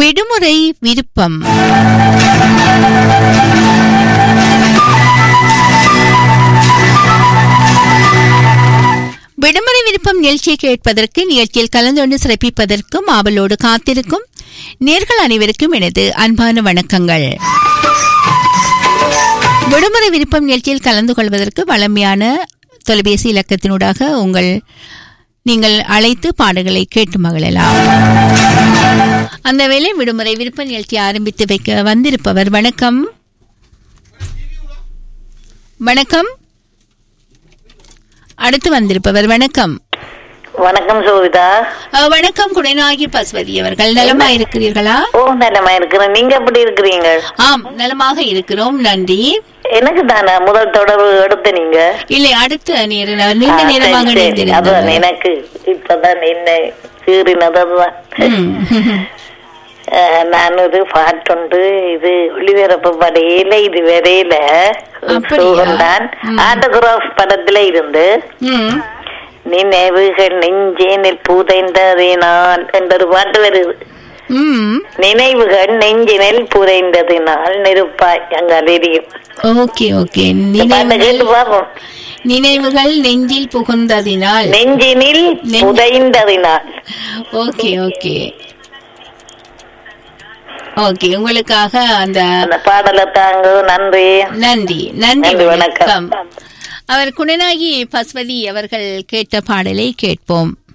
விடுமுறை விருப்பம் விடுமுறை விருப்பம் நிகழ்ச்சியை கேட்பதற்கு நிகழ்ச்சியில் கலந்து கொண்டு சிறப்பிப்பதற்கும் ஆவலோடு காத்திருக்கும் நேர்கள் அனைவருக்கும் எனது அன்பான வணக்கங்கள் விடுமுறை விருப்பம் நிகழ்ச்சியில் கலந்து கொள்வதற்கு வளமையான தொலைபேசி இலக்கத்தினூடாக உங்கள் நீங்கள் அழைத்து பாடல்களை கேட்டு மகிழலாம் அந்த வேளை விடுமுறை விருப்ப நிகழ்ச்சி ஆரம்பித்து வைக்க வந்திருப்பவர் வணக்கம் வணக்கம் அடுத்து வந்திருப்பவர் வணக்கம் வணக்கம் சோவிதா அஹ், வணக்கம் குடைநாயகி பசுவதி அவர்கள் நலமா இருக்கிறீர்களா ஓ நலமா இருக்கிறேன் நீங்க எப்படி இருக்கிறீங்க ஆம் நலமாக இருக்கிறோம் நன்றி எனக்கு தானே முதல் தொடர்பு எடுத்த நீங்க இல்லை அடுத்த நேர நீண்ட ஆ, நேரமாக சரி, சரி. அதான் இணைந்திருந்தது எனக்கு இப்பதான் என்ன சீறினதான் ம். நான் ஒரு பாட்டுண்டு இது ஒளிபரப்பு படையில இது வரையில அப்படியா? சோகம்தான் ஆட்டோகிராஃப் படத்துல இருந்து ம். நினைவுகள் நெஞ்சேனில் புதைந்ததினால் என்ற ஒரு பாட்டு வருது ம். நினைவுகள் நெஞ்சினில் புதைந்ததினால் நெருப்பாய் அங்கால் எரியும் ஓகே ஓகே பாட்டை கேட்டு நினைவுகள் பார்ப்போம் நினைவுகள் நெஞ்சில் புகுந்ததினால் நெஞ்சினில் நெஞ்ச- புதைந்ததினால் ஓகே ஓகே ஓகே உங்களுக்காக அந்த அந்த பாடலை தாங்க நன்றி நன்றி நன்றி நன்றி, வணக்கம் வணக்கம். அவர் குணநாயகி பஸ்வதி அவர்கள் கேட்ட பாடலை கேட்போம்